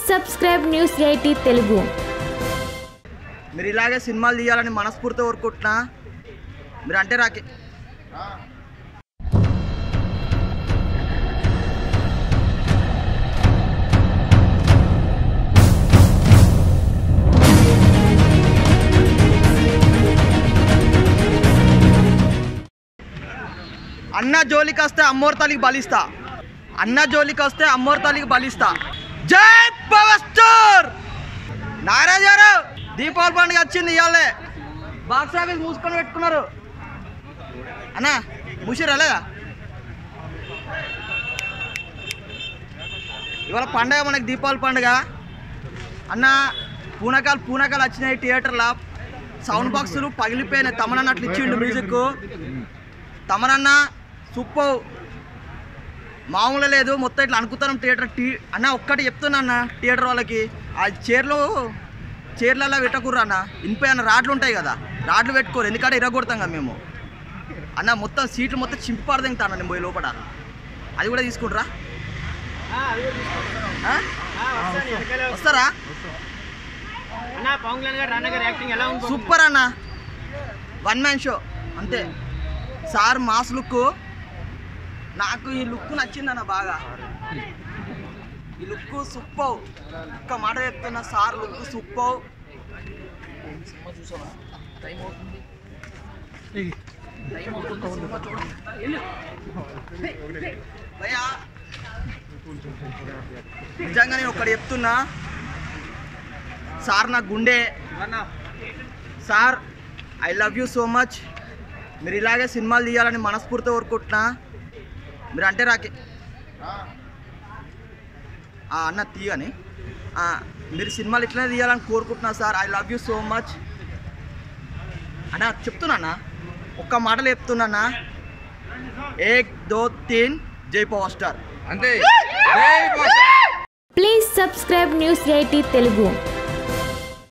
Subscribe news eighty Telugu మీరు ఇలాగే సినిమాలు తీయాలని మనస్ఫూర్తిగా కోరుకుంటున్నా మీరు అంటే రాకే అన్న జోలికి వస్తే అమ్మోర్ తల్లికి బలిస్తా అన్న జోలికి వస్తే అమ్మోర్ తల్లికి బలిస్తా జై పవర్ స్టార్ నాగరాజు గారు దీపావళి పండుగ వచ్చింది ఇవాళే బాక్స్ ఆఫీస్ మూసుకొని పెట్టుకున్నారు అన్న మూసిరా లేదా ఇవాళ పండగ మనకి దీపావళి పండుగ అన్న పూనకాలు పూనకాలు వచ్చినాయి థియేటర్లో సౌండ్ బాక్సులు పగిలిపోయినాయి తమనన్న అట్లా ఇచ్చిండు మ్యూజిక్ తమనన్న సూపర్ మామూలు లేదు మొత్తం ఇట్లా అనుకుతాం థియేటర్ టీ అన్న ఒక్కటి చెప్తున్నా అన్న థియేటర్ వాళ్ళకి ఆ చైర్లు చైర్లలో పెట్టకూర్రు అన్న ఇనిపై అన్న రాడ్లు ఉంటాయి కదా రాడ్లు పెట్టుకోరు ఎందుకంటే ఇరగొడతాం కదా మేము అన్న మొత్తం సీట్లు మొత్తం చింపాడు తింటాను నేను పోయి లోపల అది కూడా తీసుకుంటారా ఆ? వస్తారా అన్న పవన్ కళ్యాణ్ గారు రాన్న గారి యాక్టింగ్ ఎలా ఉంది సూపర్ అన్న వన్ మ్యాన్ షో అంతే సార్ మాస్ లుక్ నాకు ఈ లుక్ నచ్చిందన్న బాగా ఈ లుక్ సూపర్ ఒక్క మాట చెప్తున్నా సార్ లుక్ సూపర్ భయ్యా నిజంగా నేను ఒకటి చెప్తున్నా సార్ నా గుండె sir I love you so much మీరు ఇలాగే సినిమాలు తీయాలని మనస్ఫూర్తిగా కోరుకుంటున్నా మీరు అంటే రాకే ఆ, అన్న తీయని ఆ, మీరు సినిమాలు ఇట్లనే తీయాలని కోరుకుంటున్నా sir I love you so much అన్న చెప్తున్నా ఒక్క మాటలు చెప్తున్నా ఏక్ దో తీన్ జై పవర్ స్టార్ అంతే please subscribe news eighty Telugu